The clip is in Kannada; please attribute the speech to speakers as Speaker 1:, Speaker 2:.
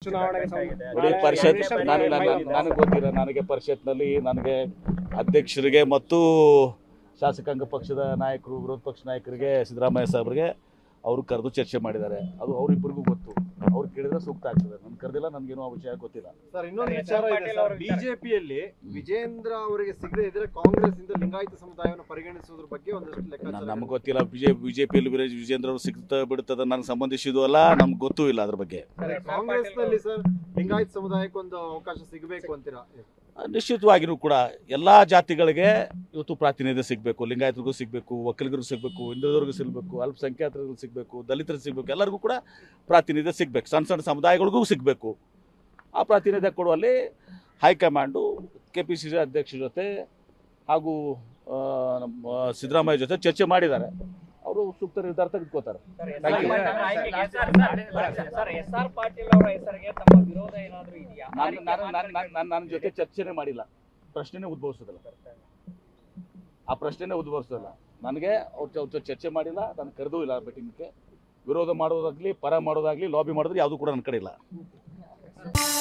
Speaker 1: ಚುನಾವಣೆಗೆ ಸಂ-
Speaker 2: ನೋಡಿ
Speaker 1: ನಾಳೆ
Speaker 2: ಪರಿಷತ್
Speaker 1: ಕಮಿಷನ್
Speaker 2: ನಾನು
Speaker 1: ಮೈ-
Speaker 2: ನಾನು- ನನಗೆ ಗೊತ್ತಿರೋ ನನಗೆ ಪರಿಷತ್ನಲ್ಲಿ ನನಗೆ ಅಧ್ಯಕ್ಷರಿಗೆ ಮತ್ತು ಶಾಸಕಾಂಗ ಪಕ್ಷದ ನಾಯಕರು ವಿರೋಧ ಪಕ್ಷ ನಾಯಕರಿಗೆ ಸಿದ್ದರಾಮಯ್ಯ ಸಾಹೇಬರಿಗೆ ಅವರು ಕರೆದು ಚರ್ಚೆ ಮಾಡಿದ್ದಾರೆ ಅದು ಅವರಿಬ್ಬರಿಗೂ ಗೊತ್ತು ಅವ್ರು ಕೇಳಿದ್ರೆ ಸೂಕ್ತ ಆಗ್ತದೆ ನನ್ಗೆ ಕರೆದಿಲ್ಲ ನನಗೇನು ಆ ವಿಷಯ ಗೊತ್ತಿಲ್ಲ
Speaker 3: ಸರ್ ಇನ್ನೊಂದು
Speaker 1: ಸರ್,
Speaker 3: ವಿಚಾರ ಇದೆ
Speaker 1: ಪಾಟೀಲ್
Speaker 3: ಸರ್
Speaker 1: ಅವರ ವಿಚಾರ.
Speaker 3: ಬಿಜೆಪಿಯಲ್ಲಿ ವಿಜೇಂದ್ರ ಅವರಿಗೆ ಸಿಗದೆ ಇದ್ರೆ ಕಾಂಗ್ರೆಸ್ ಇಂದ ಲಿಂಗಾಯತ ಸಮುದಾಯವನ್ನು ಪರಿಗಣಿಸುವುದ್ರ ಬಗ್ಗೆ ಒಂದಷ್ಟು ಲೆಕ್ಕಾಚಾರ
Speaker 2: ನಮ್ಗೆ ಗೊತ್ತಿಲ್ಲ ಬಿಜೆ ಬಿಜೆಪಿಯಲ್ಲಿ ವಿಜೇಂದ್ರ ಅವರು ಸಿಗ್ತಾ ಬಿಡ್ತದ ನನಗೆ ಸಂಬಂಧಿಸಿದ್ದು ಅಲ್ಲ ನಮ್ಗೆ ಗೊತ್ತೂ ಇಲ್ಲ ಅದ್ರ ಬಗ್ಗೆ
Speaker 3: ಕಾಂಗ್ರೆಸ್ ನಲ್ಲಿ ಸರ್ ಲಿಂಗಾಯತ ಸಮುದಾಯಕ್ಕೆ ಒಂದು ಅವಕಾಶ ಸಿಗಬೇಕು ಅಂತೀರಾ
Speaker 2: ನಿಶ್ಚಿತವಾಗಿಯೂ ಕೂಡ ಎಲ್ಲ ಜಾತಿಗಳಿಗೆ ಇವತ್ತು ಪ್ರಾತಿನಿಧ್ಯ ಸಿಗಬೇಕು ಲಿಂಗಾಯತರಿಗೂ ಸಿಗಬೇಕು ಒಕ್ಕಲಿಗರಿಗೂ ಸಿಗಬೇಕು ಹಿಂದುಳಿದವ್ರಿಗೂ ಸಿಗಬೇಕು ಅಲ್ಪಸಂಖ್ಯಾತರಿಗೂ ಸಿಗಬೇಕು ದಲಿತರಿಗೆ ಸಿಗಬೇಕು ಎಲ್ಲರಿಗೂ ಕೂಡ ಪ್ರಾತಿನಿಧ್ಯ ಸಿಗಬೇಕು ಸಣ್ಣ ಸಣ್ಣ ಸಮುದಾಯಗಳಿಗೂ ಸಿಗಬೇಕು ಆ ಪ್ರಾತಿನಿಧ್ಯ ಕೊಡುವಲ್ಲಿ high command K P C C ಅಧ್ಯಕ್ಷ ಜೊತೆ ಹಾಗೂ ಆ, ನಮ್ಮ ಸಿದ್ದರಾಮಯ್ಯ ಜೊತೆ ಚರ್ಚೆ ಮಾಡಿದ್ದಾರೆ ಅವರು ಸೂಕ್ತ ನಿರ್ಧಾರ ತೆಗೆದುಕೋತಾರೆ Thank you.
Speaker 4: Sir S R Patil ಅವರ ಹೆಸರಿಗೆ ತಮ್ಮ ವಿರೋಧ ಏನಾದ್ರೂ ಇದೆಯಾ ಆ
Speaker 2: ನಾನು
Speaker 4: ರೀತಿ
Speaker 2: ನಾನು ನಾನು
Speaker 4: ಮಾತುಗಳು-
Speaker 2: ನಾನು ನನ್ನ ಜೊತೆ ಚರ್ಚೆನೇ ಮಾಡಿಲ್ಲ ಪ್ರಶ್ನೆನೇ ಉದ್ಭವಿಸೋದಿಲ್ಲ ಆ ಪ್ರಶ್ನೆನೇ ಉದ್ಭವಿಸೋದಿಲ್ಲ ನನಗೆ ಅವ್ರ ಜೊ- ಜೊತೆ ಚರ್ಚೆ ಮಾಡಿಲ್ಲ ನಾನು ಕರೆದೂ ಇಲ್ಲ ಮೀಟಿಂಗ್ಗೆ ವಿರೋಧ ಮಾಡೋದಾಗ್ಲಿ ಪರ ಮಾಡೋದಾಗ್ಲಿ ಲಾಬಿ ಮಾಡೋದ್ರೆ ಯಾವುದು ಕೂಡ ನನ್ನ ಕಡೆ ಇಲ್ಲ